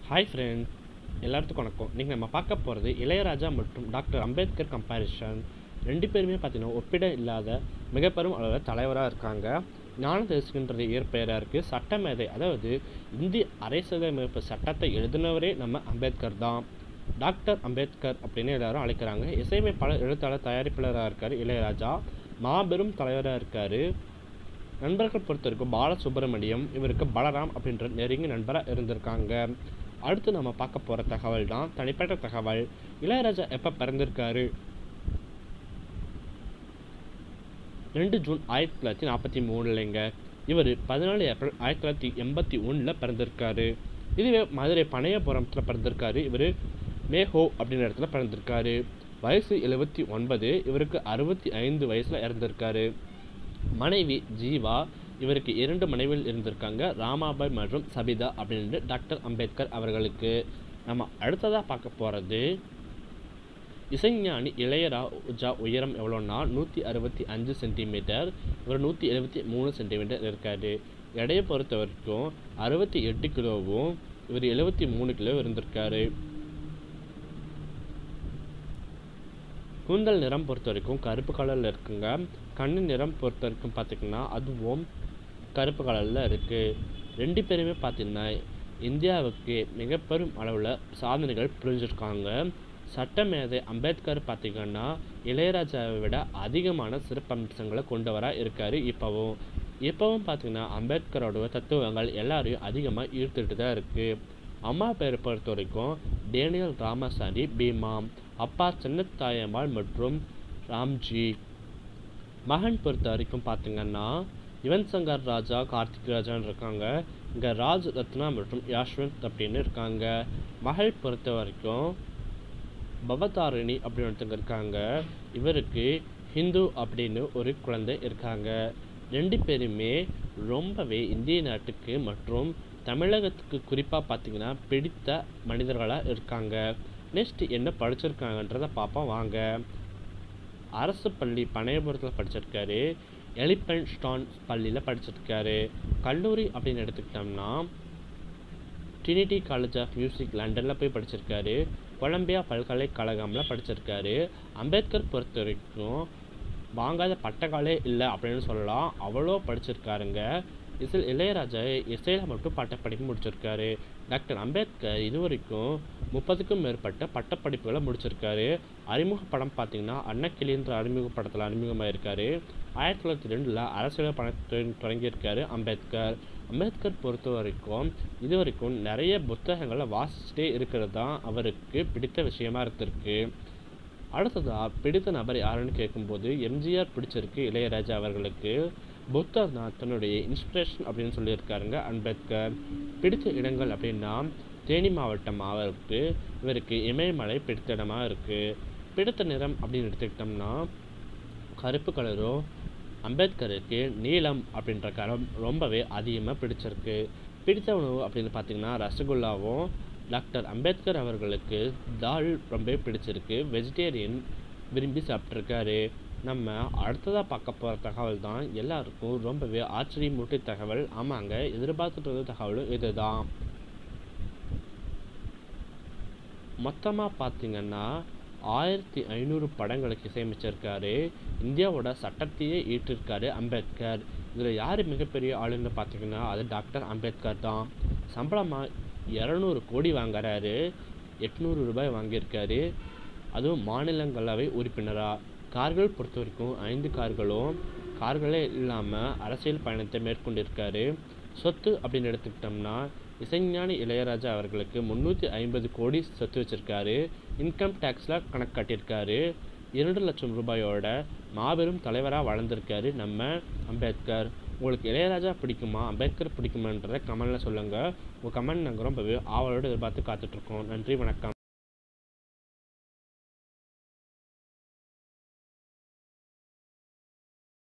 hi friend எல்லாத்துக்கும் வணக்கம் இன்றைக்கி நம்ம பார்க்க போகிறது இளையராஜா மற்றும் டாக்டர் அம்பேத்கர் கம்பேரிஷன் ரெண்டு பேருமே பார்த்தீங்கன்னா ஒப்பிட இல்லாத மிகப்பெரும் அளவில் தலைவராக இருக்காங்க ஞான தேசிகன்றது இயற்பெயராக இருக்குது சட்டமேதை அதாவது இந்திய அரசியலமைப்பு சட்டத்தை எழுதினவரே நம்ம அம்பேத்கர் தான் டாக்டர் அம்பேத்கர் அப்படின்னு எல்லாரும் அழைக்கிறாங்க இசையமைப்பாளர் எழுத்தாளர் தயாரிப்பாளராக இருக்கார் இளையராஜா மாபெரும் தலைவராக இருக்கார் நண்பர்கள் பொறுத்த வரைக்கும் பாலசுப்ரமணியம் இவருக்கு பலராம் அப்படின்ற நெருங்கிய நண்பராக இருந்திருக்காங்க அடுத்து நம்ம பார்க்க போகிற தகவல் தான் தனிப்பட்ட தகவல் இளையராஜா எப்போ பிறந்திருக்காரு ரெண்டு ஜூன் ஆயிரத்தி தொள்ளாயிரத்தி நாற்பத்தி மூணுலைங்க இவர் பதினாலு ஏப்ரல் ஆயிரத்தி தொள்ளாயிரத்தி எண்பத்தி ஒன்றில் பிறந்திருக்காரு இதுவே மதுரை பனையபுரத்தில் பிறந்திருக்காரு இவர் மேஹோ அப்படின்ற இடத்துல பிறந்திருக்காரு வயசு எழுபத்தி ஒன்பது இவருக்கு அறுபத்தி ஐந்து வயசில் இறந்திருக்காரு மனைவி ஜீவா இவருக்கு இரண்டு மனைவிகள் இருந்திருக்காங்க ராமாபாய் மற்றும் சபிதா அப்படின்னு டாக்டர் அம்பேத்கர் அவர்களுக்கு நம்ம அடுத்ததாக பார்க்க போகிறது இசைஞானி இளையராஜா உயரம் எவ்வளோன்னா நூற்றி அறுபத்தி அஞ்சு சென்டிமீட்டர் இவர் நூற்றி எழுபத்தி மூணு சென்டிமீட்டர் இருக்காரு எடையை பொறுத்த வரைக்கும் அறுபத்தி எட்டு கிலோவும் இவர் எழுபத்தி மூணு கிலோ இருந்திருக்காரு கூந்தல் நிறம் பொறுத்த வரைக்கும் கருப்பு கலரில் இருக்குங்க கண்ணு நிறம் பொறுத்த வரைக்கும் பார்த்திங்கன்னா அதுவும் கருப்பு கலரில் இருக்குது ரெண்டு பேருமே பார்த்திங்கன்னா இந்தியாவுக்கு மிக பெரும் அளவில் சாதனைகள் புரிஞ்சிருக்காங்க சட்டமேதை அம்பேத்கர் பார்த்திங்கன்னா இளையராஜாவை விட அதிகமான சிறப்பம்சங்களை கொண்டவராக இருக்கார் இப்போவும் இப்போவும் பார்த்திங்கன்னா அம்பேத்கரோட தத்துவங்கள் எல்லாரையும் அதிகமாக ஈர்த்துட்டு தான் இருக்குது அம்மா பேர் பொறுத்த வரைக்கும் டேனியல் ராமசாமி பீமா அப்பா சின்னத்தாயம்மாள் மற்றும் ராம்ஜி மகன் பொறுத்த வரைக்கும் பார்த்திங்கன்னா யுவன் சங்கர் ராஜா கார்த்திக் ராஜான்னு இருக்காங்க இங்கே ராஜ் ரத்னா மற்றும் யாஷ்வந்த் அப்படின்னு இருக்காங்க மகள் பொறுத்த வரைக்கும் பவதாரிணி அப்படின்னு ஒருத்தங்க இருக்காங்க இவருக்கு ஹிந்து அப்படின்னு ஒரு குழந்தை இருக்காங்க ரெண்டு பேருமே ரொம்பவே இந்திய நாட்டுக்கு மற்றும் தமிழகத்துக்கு குறிப்பாக பார்த்தீங்கன்னா பிடித்த மனிதர்களாக இருக்காங்க நெக்ஸ்ட் என்ன படிச்சிருக்காங்கன்றதை பார்ப்போம் வாங்க அரசு பள்ளி பனையபுரத்தில் படிச்சிருக்காரு எலிபென்ட் ஸ்டான் பள்ளியில் படிச்சிருக்காரு கல்லூரி அப்படின்னு எடுத்துக்கிட்டோம்னா ட்ரினிட்டி காலேஜ் ஆஃப் மியூசிக் லண்டனில் போய் படிச்சிருக்காரு கொலம்பியா பல்கலைக்கழகமில் படிச்சிருக்காரு அம்பேத்கர் பொறுத்த வரைக்கும் வாங்காத பட்டக்காலே இல்லை அப்படின்னு சொல்லலாம் அவ்வளோ படிச்சிருக்காருங்க இதில் இளையராஜா இசையில் மட்டும் பட்டப்படிப்பு முடிச்சிருக்காரு டாக்டர் அம்பேத்கர் இது வரைக்கும் முப்பதுக்கும் மேற்பட்ட பட்டப்படிப்புகளை முடிச்சிருக்காரு அறிமுக படம் பார்த்தீங்கன்னா அன்னக்கிளின்ற அறிமுக படத்தில் அறிமுகமாக இருக்காரு ஆயிரத்தி தொள்ளாயிரத்தி ரெண்டில் அரசியல் படத்தை தொடங்கியிருக்காரு அம்பேத்கர் அம்பேத்கர் பொறுத்த வரைக்கும் இது வரைக்கும் நிறைய புத்தகங்களை வாசிச்சுட்டே இருக்கிறது தான் அவருக்கு பிடித்த விஷயமா இருந்திருக்கு அடுத்ததாக பிடித்த நபர் யாருன்னு கேட்கும்போது எம்ஜிஆர் பிடிச்சிருக்கு இளையராஜா அவர்களுக்கு புத்தர் தான் தன்னுடைய இன்ஸ்பிரேஷன் அப்படின்னு சொல்லியிருக்காருங்க அம்பேத்கர் பிடித்த இடங்கள் அப்படின்னா தேனி மாவட்டம் அவருக்கு இவருக்கு இமயமலை பிடித்த இடமாக இருக்குது பிடித்த நிறம் அப்படின்னு எடுத்துக்கிட்டோம்னா கருப்பு கலரும் அம்பேத்கருக்கு நீலம் அப்படின்ற கலம் ரொம்பவே அதிகமாக பிடிச்சிருக்கு பிடித்த உணவு அப்படின்னு பார்த்தீங்கன்னா ரசகுல்லாவும் டாக்டர் அம்பேத்கர் அவர்களுக்கு தால் ரொம்ப பிடிச்சிருக்கு வெஜிடேரியன் விரும்பி சாப்பிட்ருக்காரு நம்ம அடுத்ததாக பார்க்க போகிற தகவல் தான் எல்லாருக்கும் ரொம்பவே ஆச்சரியமூட்டி தகவல் ஆமாங்க எதிர்பார்த்துட்டு இருந்த தகவலும் இதுதான் மொத்தமாக பார்த்தீங்கன்னா ஆயிரத்தி ஐநூறு படங்களுக்கு இசையமைச்சிருக்காரு இந்தியாவோட சட்டத்தையே ஈட்டிருக்காரு அம்பேத்கர் இதில் யார் மிகப்பெரிய ஆளுன்னு பார்த்தீங்கன்னா அது டாக்டர் அம்பேத்கர் தான் சம்பளமாக இரநூறு கோடி வாங்குறாரு எட்நூறு ரூபாய் வாங்கியிருக்காரு அதுவும் மாநிலங்களவை உறுப்பினராக கார்கள் பொறுத்த வரைக்கும் ஐந்து கார்களும் கார்களே இல்லாமல் அரசியல் பயணத்தை மேற்கொண்டிருக்காரு சொத்து அப்படின்னு எடுத்துக்கிட்டோம்னா இசைஞானி இளையராஜா அவர்களுக்கு முந்நூற்றி ஐம்பது கோடி சொத்து வச்சுருக்காரு இன்கம் டேக்ஸில் கணக்கு காட்டியிருக்காரு இரண்டு லட்சம் ரூபாயோட மாபெரும் தலைவராக வளர்ந்துருக்காரு நம்ம அம்பேத்கர் உங்களுக்கு இளையராஜா பிடிக்குமா அம்பேத்கர் பிடிக்குமான்றத கமெண்டில் சொல்லுங்கள் உங்கள் கமெண்ட் நாங்கள் ரொம்பவே ஆவலோடு எதிர்பார்த்து காத்துட்ருக்கோம் நன்றி வணக்கம்